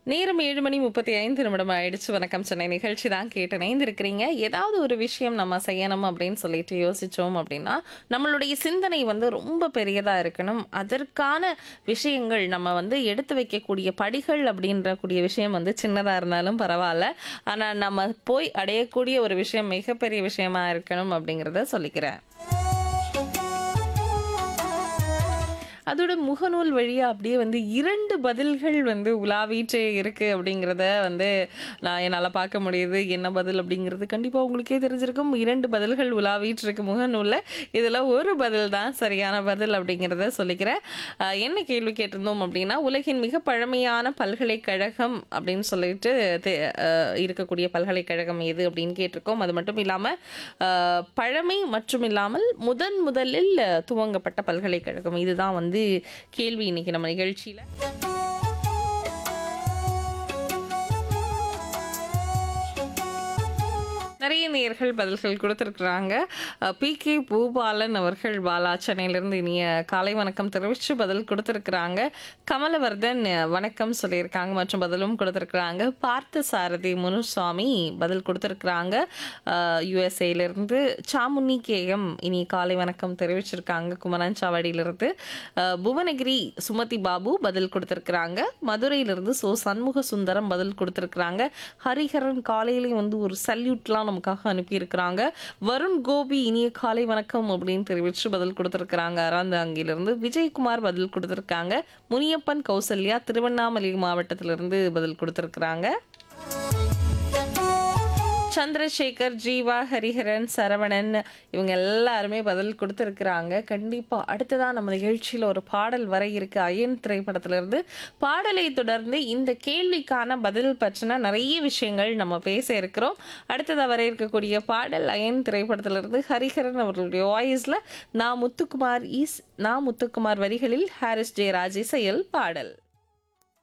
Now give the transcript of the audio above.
நேரம் ஏழு மணி முப்பத்தி ஐந்து நிமிடம் ஆயிடுச்சு வணக்கம் சென்னை நிகழ்ச்சி தான் கேட்டு இணைந்திருக்கிறீங்க ஏதாவது ஒரு விஷயம் நம்ம செய்யணும் அப்படின்னு சொல்லிட்டு யோசிச்சோம் அப்படின்னா நம்மளுடைய சிந்தனை வந்து ரொம்ப பெரியதாக இருக்கணும் அதற்கான விஷயங்கள் நம்ம வந்து எடுத்து வைக்கக்கூடிய படிகள் அப்படின்ற கூடிய விஷயம் வந்து சின்னதாக இருந்தாலும் பரவாயில்ல ஆனால் நம்ம போய் அடையக்கூடிய ஒரு விஷயம் மிகப்பெரிய விஷயமா இருக்கணும் அப்படிங்கிறத சொல்லிக்கிறேன் அதோட முகநூல் வழியாக அப்படியே வந்து இரண்டு பதில்கள் வந்து உலாவிட்டே இருக்குது அப்படிங்கிறத வந்து நான் என்னால் பார்க்க முடியுது என்ன பதில் அப்படிங்கிறது கண்டிப்பாக உங்களுக்கே தெரிஞ்சிருக்கும் இரண்டு பதில்கள் உலாவிட்டு இருக்கு முகநூலில் இதில் ஒரு பதில் தான் சரியான பதில் அப்படிங்கிறத சொல்லிக்கிறேன் அஹ் என்ன கேள்வி கேட்டிருந்தோம் அப்படின்னா உலகின் மிக பழமையான பல்கலைக்கழகம் அப்படின்னு சொல்லிட்டு தெ- அஹ் இருக்கக்கூடிய பல்கலைக்கழகம் எது அப்படின்னு கேட்டிருக்கோம் அது மட்டும் இல்லாமல் பழமை மற்றும் இல்லாமல் முதன் முதலில் துவங்கப்பட்ட பல்கலைக்கழகம் இதுதான் வந்து கேள்வி இன்னைக்கு நம்ம நிகழ்ச்சியில் நிறைய நேயர்கள் பதில்கள் கொடுத்துருக்குறாங்க பி கே பூபாலன் அவர்கள் பாலா சென்னையிலேருந்து இனிய காலை வணக்கம் தெரிவித்து பதில் கொடுத்துருக்குறாங்க கமலவர்தன் அஹ், வணக்கம் சொல்லியிருக்காங்க மற்றும் பதிலும் கொடுத்துருக்குறாங்க பார்த்த சாரதி முனுசாமி பதில் கொடுத்துருக்குறாங்க யுஎஸ்ஏலேருந்து சாமுனி கேஎம் இனி காலை வணக்கம் தெரிவிச்சிருக்காங்க குமரன் சாவடியிலிருந்து அஹ், புவனகிரி சுமதி பாபு பதில் கொடுத்துருக்குறாங்க மதுரையிலிருந்து சோ சண்முக சுந்தரம் பதில் கொடுத்துருக்குறாங்க ஹரிஹரன் காலையிலே வந்து ஒரு சல்யூட்லாம் நமக்காக அனுப்பியிருக்கிறாங்க வருண் கோபி இனிய காலை வணக்கம் அப்படின்னு தெரிவித்து பதில் கொடுத்துருக்குறாங்க அறாந்தாங்கிலிருந்து விஜயகுமார் பதில் கொடுத்துருக்காங்க முனியப்பன் கௌசல்யா திருவண்ணாமலை மாவட்டத்திலிருந்து பதில் கொடுத்துருக்குறாங்க சந்திரசேகர் ஜீவா ஹரிஹரன் சரவணன் இவங்க எல்லாருமே பதில் கொடுத்துருக்குறாங்க கண்டிப்பாக அடுத்ததான் நம்ம நிகழ்ச்சியில் ஒரு பாடல் வர இருக்கு அயன் திரைப்படத்திலிருந்து பாடலை தொடர்ந்து இந்த கேள்விக்கான பதில் பற்றின நிறைய விஷயங்கள் நம்ம பேச இருக்கிறோம் அடுத்ததாக வர இருக்கக்கூடிய பாடல் அயன் திரைப்படத்திலிருந்து ஹரிஹரன் அவர்களுடைய வாய்ஸில் நான் முத்துக்குமார் ஈஸ் நான் முத்துக்குமார் வரிகளில் ஹாரிஸ் ஜெயராஜ் இசையில் பாடல்